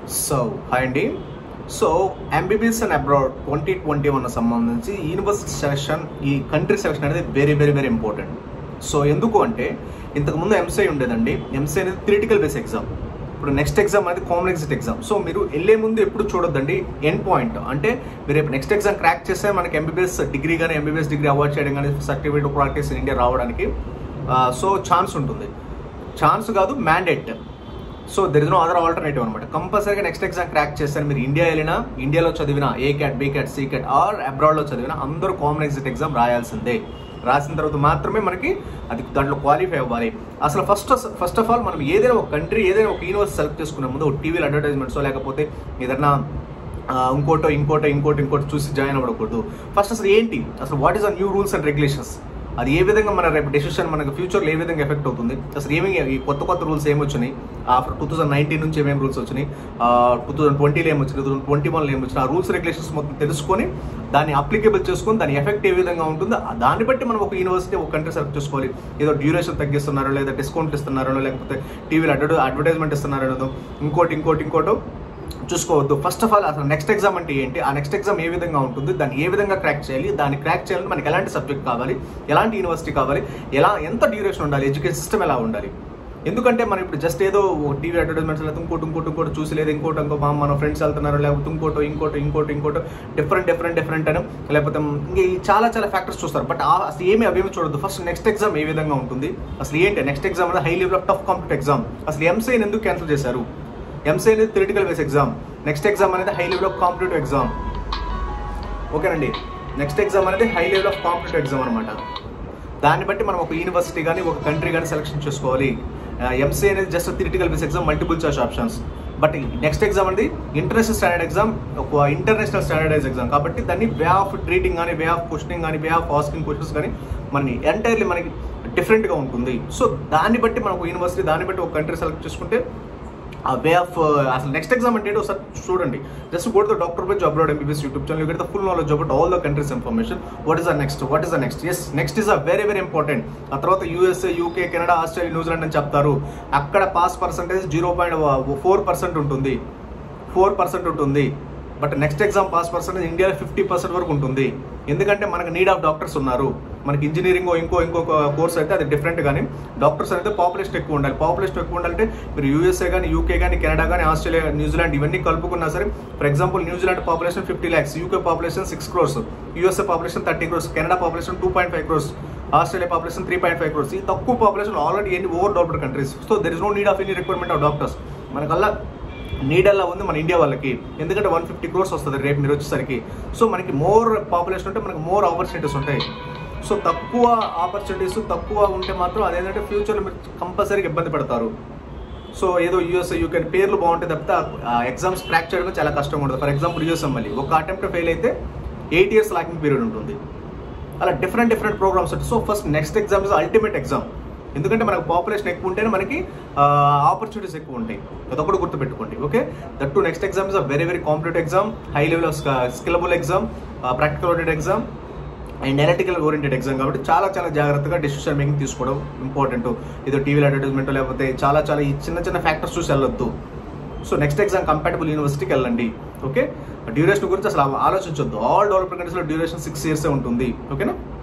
so hi అండి so MBBS and abroad twenty twenty one సంబంధించి university selection ఈ country selection అనేది very very very important so ఎందుకు అంటే ఇంతకుముందు ఎంసీఐ ఉండేదండి ఎంసీఐ అనేది థిరిటికల్ బేస్ ఎగ్జామ్ ఇప్పుడు నెక్స్ట్ ఎగ్జామ్ అనేది కామన్ ఎగ్జిట్ ఎగ్జామ్ సో మీరు వెళ్ళే ముందు ఎప్పుడు చూడొద్దండి ఎండ్ పాయింట్ అంటే మీరు రేపు నెక్స్ట్ ఎగ్జామ్ క్రాక్ చేస్తే మనకి ఎంబీబీఎస్ డిగ్రీ కానీ ఎంబీబీఎస్ డిగ్రీ అవార్డ్ చేయడం కానీ సర్టిఫికేట్ ప్రాక్టీస్ ఇన్ ఇండియా రావడానికి సో ఛాన్స్ ఉంటుంది ఛాన్స్ కాదు mandate so there is no other alternative అనమాట కంపల్సరీగా నెక్స్ట్ ఎగ్జామ్ క్రాక్ చేస్తారు మీరు ఇండియా వెళ్ళినా ఇండియాలో చదివిన A cat B cat C cat or అబ్రాడ్లో చదివిన అందరూ కామన్ ఎగ్జిట్ ఎగ్జామ్ రాయాల్సిందే రాసిన తర్వాత మాత్రమే మనకి అది దాంట్లో క్వాలిఫై అవ్వాలి అసలు ఫస్ట్ ఫస్ట్ ఆఫ్ ఆల్ మనం ఏదైనా ఒక కంట్రీ ఏదైనా ఒక యూనివర్సిటీ సెలెక్ట్ చేసుకునే ముందు టీవీలో అడ్వర్టైజ్మెంట్స్ లేకపోతే ఏదైనా ఆ, ఇంకోటో ఇంకోటో ఇంకోటి ఇంకోటి చూసి జాయిన్ అవ్వకూడదు ఫస్ట్ అసలు ఏంటి అసలు what is the new rules and regulations అది ఏ విధంగా మన రేపు డెసిషన్ మనకు ఫ్యూచర్లో ఏ విధంగా ఎఫెక్ట్ అవుతుంది అసలు ఏమి ఈ కొత్త కొత్త రూల్స్ ఏమొచ్చినాయి ఆఫ్టర్ టూ థౌసండ్ నైన్టీన్ నుంచి ఏమేమి రూల్స్ వచ్చినాయి టూ థౌసండ్ ట్వంటీలో ఏమొచ్చినాయి టూ థౌసండ్ ట్వంటీ వన్లో ఏమొచ్చినాయి ఆ రూల్స్ రెగ్యులేషన్స్ మొత్తం తెలుసుకొని దాన్ని అప్లికేబుల్ చేసుకొని దాని ఎఫెక్ట్ ఏ విధంగా ఉంటుందో ఆ దాన్ని బట్టి మనం ఒక యూనివర్సిటీ ఒక కంట్రీ సెలెక్ట్ చేసుకోవాలి ఏదో డ్యూరేషన్ తగ్గిస్తున్నారో లేదా డిస్కౌంట్ ఇస్తున్నారో లేకపోతే టీవీలో అడ్వర్టైజ్ అడ్వర్టైజ్మెంట్ ఇస్తున్నారో లేదో ఇంకోటి ఇంకోటి ఇంకోటో చూసుకోవద్దు ఫస్ట్ ఆఫ్ ఆల్ అసలు నెక్స్ట్ ఎగ్జామ్ అంటే ఏంటి ఆ నెక్స్ట్ ఎగ్జామ్ ఏ విధంగా ఉంటుంది దాన్ని ఏ విధంగా క్రాక్ చేయాలి దాన్ని క్రాక్ చేయాలంటే మనకి ఎలాంటి సబ్జెక్ట్ కావాలి ఎలాంటి యూనివర్సిటీ కావాలి ఎలా ఎంత డ్యూరేషన్ ఉండాలి ఎడ్యుకేషన్ సిస్టమ్ ఎలా ఉండాలి ఎందుకంటే మనం ఇప్పుడు జస్ట్ ఏదో టీవీ అడ్వర్టైజ్మెంట్స్ లేదా ఇంకోటి ఇంకోటి ఇంకోటి చూసి లేదు ఇంకోటి ఇంకో మా మన ఫ్రెండ్స్ వెళ్తున్నారు లేకపోతే ఇంకోటి ఇంకోటి ఇంకోటి ఇంకోటి డిఫరెంట్ డిఫరెంట్ డిఫరెంట్ అని లేకపోతే ఇంకా ఈ చాలా చాలా ఫ్యాక్టర్స్ చూస్తారు బట్ అసలు ఏమి అవేమి చూడదు ఫస్ట్ నెక్స్ట్ ఎగ్జామ్ ఏ విధంగా ఉంటుంది అసలు ఏంటి నెక్స్ట్ ఎగ్జామ్ అనేది high level of tough competitive exam అసలు ఎంసీఐని ఎందుకు క్యాన్సిల్ చేశారు ఎంసీఐ అనేది theoretical base exam next exam అనేది high level of competitive exam ఓకేనండి నెక్స్ట్ ఎగ్జామ్ అనేది high level of competitive exam అనమాట దాన్ని బట్టి మనం ఒక యూనివర్సిటీ కానీ ఒక కంట్రీ కానీ సెలెక్షన్ చేసుకోవాలి ఎంసీ అనేది just theoretical base exam multiple choice options but next exam అనేది ఇంటర్నేషనల్ స్టాండర్డ్ ఎగ్జామ్ ఒక ఇంటర్నేషనల్ స్టాండర్డైజ్ ఎగ్జామ్ కాబట్టి దాన్ని వే ఆఫ్ ట్రీటింగ్ కానీ వే ఆఫ్ క్వశ్చనింగ్ కానీ వే ఆఫ్ ఆస్కింగ్ క్వశ్చన్స్ కానీ మన ఎంటైర్లీ మనకి డిఫరెంట్గా ఉంటుంది సో దాన్ని బట్టి మనం ఒక యూనివర్సిటీ దాన్ని బట్టి ఒక కంట్రీ సెలెక్ట్ చేసుకుంటే ఆ వే ఆఫ్ అసలు నెక్స్ట్ ఎగ్జామ్ అంటే ఏంటో ఒకసారి చూడండి just go the doctor page abroad MBBS YouTube channel get the full knowledge about all the countries information what is the next what is the next yes next is a very very important ఆ తర్వాత USA UK Canada Australia New Zealand అని చెప్తారు అక్కడ pass percentage zero point four percent ఉంటుంది four percent ఉంటుంది but next exam pass percentage ఇండియాలో fifty percent వరకు ఉంటుంది ఎందుకంటే మనకు నీడ్ ఆఫ్ డాక్టర్స్ ఉన్నారు మనకి ఇంజనీరింగ్ ఇంకో ఇంకొక కోర్స్ అయితే అది డిఫరెంట్ కానీ డాక్టర్స్ అయితే పాపులేషన్ ఎక్కువ ఉండాలి పాపులేషన్ ఎక్కువ ఉండాలంటే మీరు యూఎస్ఏ కానీ యూకే కానీ కెనడా కానీ ఆస్ట్రేలియా న్యూజిలాండ్ ఇవన్నీ కలుపుకున్నా సరే for example New Zealand population fifty lakhs UK population six crores USA population thirty crores Canada population two point five crores Australia population three point five crores ఈ తక్కువ పాపులేషన్ ఆల్రెడీ ఎన్ని over developed countries so there is no need of any requirement of doctors మనకల్లా నీడల్లా ఉంది మన India వాళ్ళకి ఎందుకంటే one fifty crores వస్తుంది రేపు మీరు వచ్చేసరికి సో మనకి మోర్ పాపులేషన్ ఉంటే మనకి మోర్ ఆపర్చునిటీస్ ఉంటాయి సో తక్కువ ఆపర్చునిటీస్ తక్కువ ఉంటే మాత్రం అదేంటంటే ఫ్యూచర్లో మీరు కంపల్సరీగా ఇబ్బంది పడతారు సో ఏదో యూఎస్ఏ యూకే పేర్లు బాగుంటే తప్పితే ఎగ్జామ్స్ క్రాక్ చేయడం చాలా కష్టంగా ఉంటుంది ఫర్ ఎగ్జాంపుల్ యూఎస్ఎం మళ్ళీ ఒక అటెంప్ట్ ఫెయిల్ అయితే ఎయిట్ ఇయర్స్ లాకింగ్ పీరియడ్ ఉంటుంది అలా డిఫరెంట్ డిఫరెంట్ ప్రోగ్రామ్స్ ఉంటాయి so first next exam is ultimate exam ఎందుకంటే మనకు పాపులేషన్ ఎక్కువ ఉంటేనే మనకి ఆపర్చునిటీస్ ఎక్కువ ఉంటాయి అదొకటి గుర్తుపెట్టుకోండి okay that to next exam is a very very competitive exam high level of skillable exam practical oriented exam and analytical oriented exam కాబట్టి చాలా చాలా జాగ్రత్తగా డెసిషన్ మేకింగ్ తీసుకోవడం ఇంపార్టెంట్ ఏదో టీవీలో అడ్వర్టైజ్మెంట్ లేకపోతే చాలా చాలా ఈ చిన్న చిన్న ఫ్యాక్టర్స్ చూసి వెళ్ళొద్దు సో నెక్స్ట్ ఎగ్జామ్ కంపాటబుల్ యూనివర్సిటీకి వెళ్ళండి ఓకే డ్యూరేషన్ గురించి అసలు ఆలోచించొద్దు ఆల్ డెవలప్డ్ కంట్రీస్లో డ్యూరేషన్ సిక్స్ ఇయర్సే ఉంటుంది ఓకేనా